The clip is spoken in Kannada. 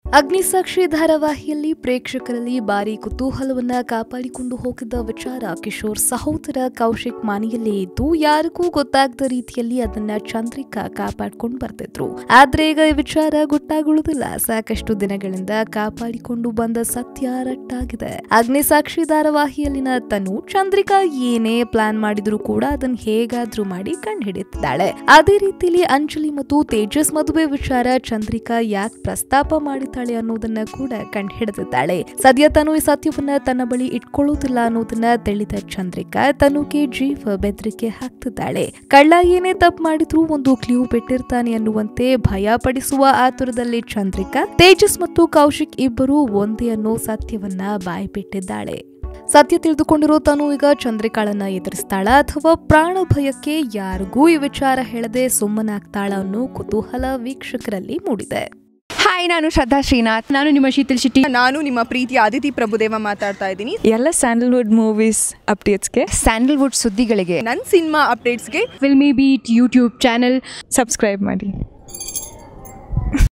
ಅಗ್ನಿಸಾಕ್ಷಿ ಧಾರಾವಾಹಿಯಲ್ಲಿ ಪ್ರೇಕ್ಷಕರಲ್ಲಿ ಭಾರಿ ಕುತೂಹಲವನ್ನ ಕಾಪಾಡಿಕೊಂಡು ಹೋಗಿದ್ದ ವಿಚಾರ ಕಿಶೋರ್ ಸಹೋದರ ಕೌಶಿಕ್ ಮನೆಯಲ್ಲೇ ಇದ್ದು ಯಾರಿಗೂ ಗೊತ್ತಾಗದ ರೀತಿಯಲ್ಲಿ ಅದನ್ನ ಚಂದ್ರಿಕಾ ಕಾಪಾಡ್ಕೊಂಡು ಬರ್ತಿದ್ರು ಆದ್ರೆ ಈಗ ಈ ವಿಚಾರ ಗೊತ್ತಾಗುವುದಿಲ್ಲ ಸಾಕಷ್ಟು ದಿನಗಳಿಂದ ಕಾಪಾಡಿಕೊಂಡು ಬಂದ ಸತ್ಯ ರಟ್ಟಾಗಿದೆ ಅಗ್ನಿಸಾಕ್ಷಿ ಧಾರಾವಾಹಿಯಲ್ಲಿನ ತನು ಚಂದ್ರಿಕಾ ಏನೇ ಪ್ಲಾನ್ ಮಾಡಿದ್ರು ಕೂಡ ಅದನ್ನ ಹೇಗಾದ್ರೂ ಮಾಡಿ ಕಂಡುಹಿಡಿತಿದ್ದಾಳೆ ಅದೇ ರೀತಿಯಲ್ಲಿ ಅಂಜಲಿ ಮತ್ತು ತೇಜಸ್ ಮದುವೆ ವಿಚಾರ ಚಂದ್ರಿಕಾ ಯಾಕೆ ಪ್ರಸ್ತಾಪ ಮಾಡಿದ್ದಾಳೆ ಅನ್ನೋದನ್ನ ಕೂಡ ಕಂಡುಹಿಡಿದಿದ್ದಾಳೆ ಸದ್ಯ ತನು ಈ ಸತ್ಯವನ್ನ ತನ್ನ ಬಳಿ ಇಟ್ಕೊಳ್ಳೋದಿಲ್ಲ ಅನ್ನೋದನ್ನ ತಿಳಿದ ಚಂದ್ರಿಕಾ ತನುಗೆ ಜೀವ ಬೆದರಿಕೆ ಹಾಕ್ತಿದ್ದಾಳೆ ಕಳ್ಳ ಏನೇ ತಪ್ಪು ಮಾಡಿದ್ರೂ ಒಂದು ಕ್ಲೂ ಬಿಟ್ಟಿರ್ತಾನೆ ಅನ್ನುವಂತೆ ಭಯ ಪಡಿಸುವ ಆತುರದಲ್ಲಿ ಚಂದ್ರಿಕಾ ತೇಜಸ್ ಮತ್ತು ಕೌಶಿಕ್ ಇಬ್ಬರು ಒಂದೇ ಅನ್ನೋ ಸತ್ಯವನ್ನ ಬಾಯ್ಬಿಟ್ಟಿದ್ದಾಳೆ ಸತ್ಯ ತಿಳಿದುಕೊಂಡಿರೋ ತಾನು ಈಗ ಚಂದ್ರಿಕಾಳನ್ನ ಎದುರಿಸ್ತಾಳ ಅಥವಾ ಪ್ರಾಣ ಭಯಕ್ಕೆ ಯಾರಿಗೂ ಈ ವಿಚಾರ ಹೇಳದೆ ಸುಮ್ಮನಾಗ್ತಾಳ ಅನ್ನೋ ಕುತೂಹಲ ವೀಕ್ಷಕರಲ್ಲಿ ಮೂಡಿದೆ ಹಾಯ್ ನಾನು ಶ್ರದ್ಧಾ ಶ್ರೀನಾಥ್ ನಾನು ನಿಮ್ಮ ಶೀತಲ್ ಶೆಟ್ಟಿ ನಾನು ನಿಮ್ಮ ಪ್ರೀತಿಯ ಅದಿತಿ ಪ್ರಭುದೇವ ಮಾತಾಡ್ತಾ ಇದ್ದೀನಿ ಎಲ್ಲ ಸ್ಯಾಂಡಲ್ವುಡ್ ಮೂವೀಸ್ ಅಪ್ಡೇಟ್ಸ್ಗೆ ಸ್ಯಾಂಡಲ್ವುಡ್ ಸುದ್ದಿಗಳಿಗೆ ನನ್ನ ಸಿನಿಮಾ ಅಪ್ಡೇಟ್ಸ್ಗೆ Filmibeat YouTube channel subscribe ಮಾಡಿ